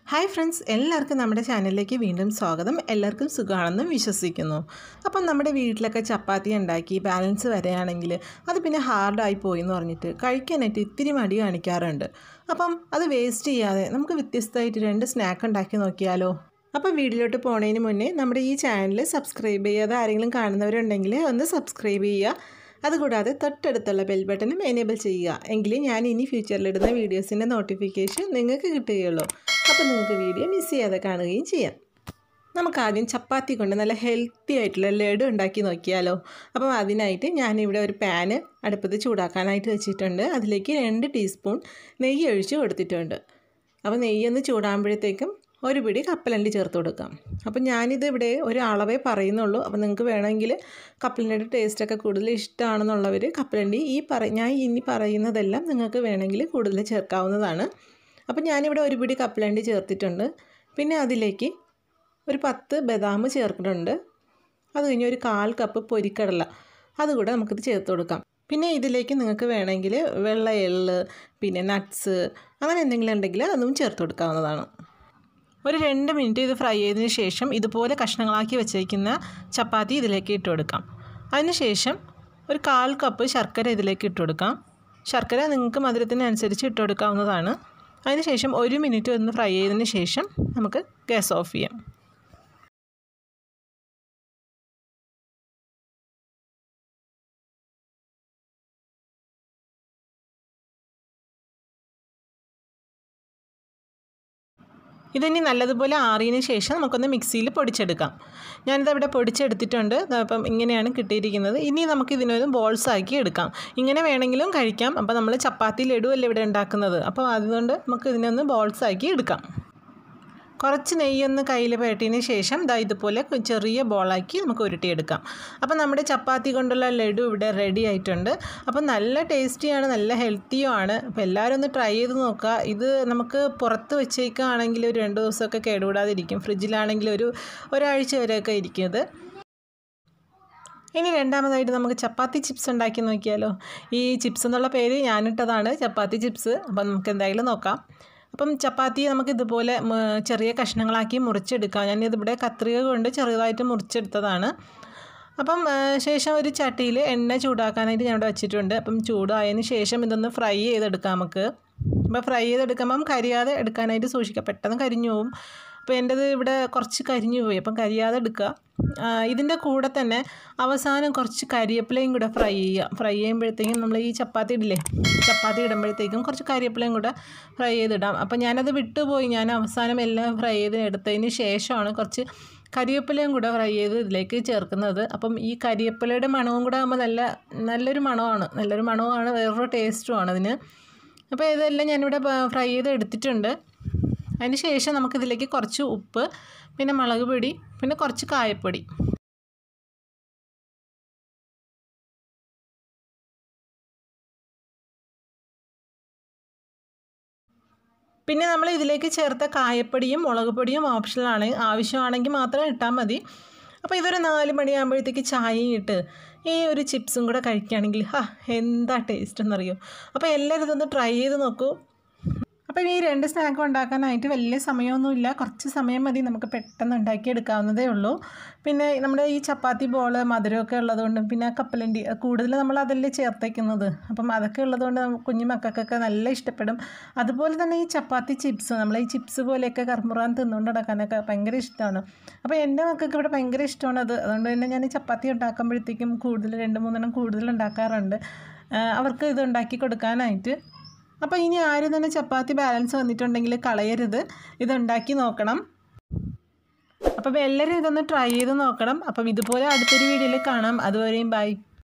hi friends എല്ലാവർക്കും നമ്മുടെ ചാനലിലേക്ക് വീണ്ടും സ്വാഗതം എല്ലാവർക്കും സുഖമാണെന്ന് വിശ്വസിക്കുന്നു അപ്പം നമ്മുടെ വീട്ടിലൊക്കെ ചപ്പാത്തി ഉണ്ടാക്കി ബാലൻസ് വരികയാണെങ്കിൽ അത് പിന്നെ ഹാർഡായി പോയി എന്ന് പറഞ്ഞിട്ട് കഴിക്കാനായിട്ട് ഇത്തിരി മടി കാണിക്കാറുണ്ട് അപ്പം അത് വേസ്റ്റ് ചെയ്യാതെ നമുക്ക് വ്യത്യസ്തമായിട്ട് രണ്ട് സ്നാക്ക് ഉണ്ടാക്കി നോക്കിയാലോ അപ്പോൾ വീഡിയോയിലോട്ട് പോണതിന് മുന്നേ നമ്മുടെ ഈ ചാനൽ സബ്സ്ക്രൈബ് ചെയ്യാതെ ആരെങ്കിലും കാണുന്നവരുണ്ടെങ്കിൽ ഒന്ന് സബ്സ്ക്രൈബ് ചെയ്യുക അതുകൂടാതെ തൊട്ടടുത്തുള്ള ബെൽ ബട്ടണും എനേബിൾ ചെയ്യുക എങ്കിലേ ഞാൻ ഇനി ഫ്യൂച്ചറിലിടുന്ന വീഡിയോസിൻ്റെ നോട്ടിഫിക്കേഷൻ നിങ്ങൾക്ക് കിട്ടുകയുള്ളൂ അപ്പോൾ നിങ്ങൾക്ക് വീഡിയോ മിസ് ചെയ്യാതെ കാണുകയും ചെയ്യാം നമുക്ക് ആദ്യം ചപ്പാത്തി കൊണ്ട് നല്ല ഹെൽത്തി ആയിട്ടുള്ള ലഡു ഉണ്ടാക്കി നോക്കിയാലോ അപ്പം അതിനായിട്ട് ഞാനിവിടെ ഒരു പാന് അടുപ്പത്ത് ചൂടാക്കാനായിട്ട് വെച്ചിട്ടുണ്ട് അതിലേക്ക് രണ്ട് ടീസ്പൂൺ നെയ്യ് ഒഴിച്ച് കൊടുത്തിട്ടുണ്ട് അപ്പോൾ നെയ്യൊന്ന് ചൂടാകുമ്പോഴത്തേക്കും ഒരു പിടി കപ്പലണ്ടി ചേർത്ത് കൊടുക്കാം അപ്പം ഞാനിത് ഇവിടെ ഒരു അളവേ പറയുന്നുള്ളൂ അപ്പോൾ നിങ്ങൾക്ക് വേണമെങ്കിൽ കപ്പലണ്ടിയുടെ ടേസ്റ്റൊക്കെ കൂടുതൽ ഇഷ്ടമാണെന്നുള്ളവർ കപ്പലണ്ടി ഈ പറ ഞാൻ ഇനി പറയുന്നതെല്ലാം നിങ്ങൾക്ക് വേണമെങ്കിൽ കൂടുതൽ ചേർക്കാവുന്നതാണ് അപ്പം ഞാനിവിടെ ഒരു പിടി കപ്പലണ്ടി ചേർത്തിട്ടുണ്ട് പിന്നെ അതിലേക്ക് ഒരു പത്ത് ബദാം ചേർക്കുന്നുണ്ട് അത് കഴിഞ്ഞ് ഒരു കാൽ കപ്പ് പൊരിക്കടല അതുകൂടെ നമുക്കിത് ചേർത്ത് കൊടുക്കാം പിന്നെ ഇതിലേക്ക് നിങ്ങൾക്ക് വേണമെങ്കിൽ വെള്ള എള്ള് പിന്നെ നട്ട്സ് അങ്ങനെ എന്തെങ്കിലും ഉണ്ടെങ്കിൽ അതും ചേർത്ത് കൊടുക്കാവുന്നതാണ് ഒരു രണ്ട് മിനിറ്റ് ഇത് ഫ്രൈ ചെയ്തതിന് ശേഷം ഇതുപോലെ കഷ്ണങ്ങളാക്കി വെച്ചേക്കുന്ന ചപ്പാത്തി ഇതിലേക്ക് ഇട്ട് കൊടുക്കാം അതിനുശേഷം ഒരു കാൽ കപ്പ് ശർക്കര ഇതിലേക്ക് ഇട്ട് കൊടുക്കാം ശർക്കര നിങ്ങൾക്ക് മധുരത്തിനനുസരിച്ച് ഇട്ട് കൊടുക്കാവുന്നതാണ് അതിനുശേഷം ഒരു മിനിറ്റ് ഒന്ന് ഫ്രൈ ചെയ്തതിന് ശേഷം നമുക്ക് ഗ്യാസ് ഓഫ് ചെയ്യാം ഇതിനി നല്ലതുപോലെ ആറിയതിന് ശേഷം നമുക്കൊന്ന് മിക്സിയിൽ പൊടിച്ചെടുക്കാം ഞാനിത് ഇവിടെ പൊടിച്ചെടുത്തിട്ടുണ്ട് അപ്പം ഇങ്ങനെയാണ് കിട്ടിയിരിക്കുന്നത് ഇനി നമുക്ക് ഇതിനൊരു ബോൾസ് ആക്കി എടുക്കാം ഇങ്ങനെ വേണമെങ്കിലും കഴിക്കാം അപ്പോൾ നമ്മൾ ചപ്പാത്തി ലഡു അല്ലേ ഇവിടെ ഉണ്ടാക്കുന്നത് അപ്പോൾ അതുകൊണ്ട് നമുക്ക് ഇതിനൊന്ന് ബോൾസ് ആക്കി എടുക്കാം കുറച്ച് നെയ്യൊന്ന് കയ്യിൽ പുരട്ടിയതിന് ശേഷം ദാ ഇതുപോലെ ചെറിയ ബോളാക്കി നമുക്ക് ഉരുട്ടിയെടുക്കാം അപ്പോൾ നമ്മുടെ ചപ്പാത്തി കൊണ്ടുള്ള ലഡു ഇവിടെ റെഡി ആയിട്ടുണ്ട് അപ്പോൾ നല്ല ടേസ്റ്റിയാണ് നല്ല ഹെൽത്തിയുമാണ് അപ്പോൾ എല്ലാവരും ഒന്ന് ട്രൈ ചെയ്ത് നോക്കുക ഇത് നമുക്ക് പുറത്ത് വെച്ചേക്കുകയാണെങ്കിൽ ഒരു രണ്ട് ദിവസമൊക്കെ കേടുകൂടാതിരിക്കും ഫ്രിഡ്ജിലാണെങ്കിൽ ഒരു ഒരാഴ്ച വരെയൊക്കെ ഇരിക്കും ഇത് ഇനി രണ്ടാമതായിട്ട് നമുക്ക് ചപ്പാത്തി ചിപ്സ് ഉണ്ടാക്കി നോക്കിയാലോ ഈ ചിപ്സ് എന്നുള്ള പേര് ഞാനിട്ടതാണ് ചപ്പാത്തി ചിപ്സ് അപ്പം നമുക്ക് എന്തായാലും നോക്കാം അപ്പം ചപ്പാത്തി നമുക്ക് ഇതുപോലെ ചെറിയ കഷ്ണങ്ങളാക്കി മുറിച്ചെടുക്കാം ഞാനിതിവിടെ കത്രിക കൊണ്ട് ചെറുതായിട്ട് മുറിച്ചെടുത്തതാണ് അപ്പം ശേഷം ഒരു ചട്ടിയിൽ എണ്ണ ചൂടാക്കാനായിട്ട് ഞാൻ ഇവിടെ വെച്ചിട്ടുണ്ട് അപ്പം ചൂടായതിന് ശേഷം ഇതൊന്ന് ഫ്രൈ ചെയ്തെടുക്കാം നമുക്ക് അപ്പോൾ ഫ്രൈ ചെയ്തെടുക്കുമ്പം കരിയാതെ എടുക്കാനായിട്ട് സൂക്ഷിക്കുക പെട്ടെന്ന് കരിഞ്ഞു പോവും അപ്പോൾ എൻ്റെത് ഇവിടെ കുറച്ച് കരിഞ്ഞു പോയി അപ്പം കരിയാതെ എടുക്കുക ഇതിൻ്റെ കൂടെ തന്നെ അവസാനം കുറച്ച് കരിവേപ്പിലയും കൂടെ ഫ്രൈ ചെയ്യുക ഫ്രൈ ചെയ്യുമ്പോഴത്തേക്കും നമ്മൾ ഈ ചപ്പാത്തി ഇടില്ലേ ചപ്പാത്തി ഇടുമ്പോഴത്തേക്കും കുറച്ച് കരിവേപ്പിലയും കൂടെ ഫ്രൈ ചെയ്തിടാം അപ്പോൾ ഞാനത് വിട്ടുപോയി ഞാൻ അവസാനം എല്ലാം ഫ്രൈ ചെയ്ത് എടുത്തതിന് ശേഷമാണ് കുറച്ച് കരിവേപ്പിലയും കൂടെ ഫ്രൈ ചെയ്ത് ഇതിലേക്ക് ചേർക്കുന്നത് അപ്പം ഈ കരിവേപ്പിലയുടെ മണവും കൂടെ ആകുമ്പോൾ നല്ല നല്ലൊരു മണമാണ് നല്ലൊരു മണവുമാണ് വേറൊരു ടേസ്റ്റുമാണ് അതിന് അപ്പോൾ ഇതെല്ലാം ഞാനിവിടെ ഫ്രൈ ചെയ്ത് എടുത്തിട്ടുണ്ട് അതിന് ശേഷം നമുക്കിതിലേക്ക് കുറച്ച് ഉപ്പ് പിന്നെ മുളക് പൊടി പിന്നെ കുറച്ച് കായപ്പൊടി പിന്നെ നമ്മൾ ഇതിലേക്ക് ചേർത്ത കായപ്പൊടിയും മുളക് പൊടിയും ഓപ്ഷണലാണ് ആവശ്യമാണെങ്കിൽ മാത്രം ഇട്ടാൽ മതി അപ്പോൾ ഇതൊരു നാല് മണിയാകുമ്പോഴത്തേക്ക് ചായയും ഇട്ട് ഈ ഒരു ചിപ്സും കൂടെ കഴിക്കുകയാണെങ്കിൽ ഹാ എന്താ ടേസ്റ്റ് എന്നറിയോ അപ്പോൾ എല്ലാവരും ഇതൊന്ന് ട്രൈ ചെയ്ത് നോക്കൂ അപ്പം ഈ രണ്ട് സ്നാക്ക് ഉണ്ടാക്കാനായിട്ട് വലിയ സമയമൊന്നുമില്ല കുറച്ച് സമയം മതി നമുക്ക് പെട്ടെന്ന് ഉണ്ടാക്കിയെടുക്കാവുന്നതേ ഉള്ളൂ പിന്നെ നമ്മുടെ ഈ ചപ്പാത്തി ബോൾ മധുരമൊക്കെ ഉള്ളതുകൊണ്ട് പിന്നെ കപ്പലണ്ടി കൂടുതൽ നമ്മൾ അതല്ലേ ചേർത്തേക്കുന്നത് അപ്പം അതൊക്കെ ഉള്ളതുകൊണ്ട് കുഞ്ഞു മക്കൾക്കൊക്കെ നല്ല ഇഷ്ടപ്പെടും അതുപോലെ തന്നെ ഈ ചപ്പാത്തി ചിപ്സ് നമ്മൾ ഈ ചിപ്സ് പോലെയൊക്കെ കർമുറാൻ തിന്നുകൊണ്ട് നടക്കാനൊക്കെ ഭയങ്കര ഇഷ്ടമാണ് അപ്പോൾ എൻ്റെ മക്കൾക്ക് ഇവിടെ ഭയങ്കര ഇഷ്ടമാണ് അത് അതുകൊണ്ട് തന്നെ ഞാൻ ഈ ചപ്പാത്തി ഉണ്ടാക്കുമ്പോഴത്തേക്കും കൂടുതൽ രണ്ട് മൂന്നെണ്ണം കൂടുതൽ ഉണ്ടാക്കാറുണ്ട് അവർക്ക് ഇത് ഉണ്ടാക്കി കൊടുക്കാനായിട്ട് അപ്പോൾ ഇനി ആരും തന്നെ ചപ്പാത്തി ബാലൻസ് വന്നിട്ടുണ്ടെങ്കിൽ കളയരുത് ഇതുണ്ടാക്കി നോക്കണം അപ്പം എല്ലാവരും ഇതൊന്ന് ട്രൈ ചെയ്ത് നോക്കണം അപ്പം ഇതുപോലെ അടുത്തൊരു വീഡിയോയിൽ കാണാം അതുവരെയും ബൈ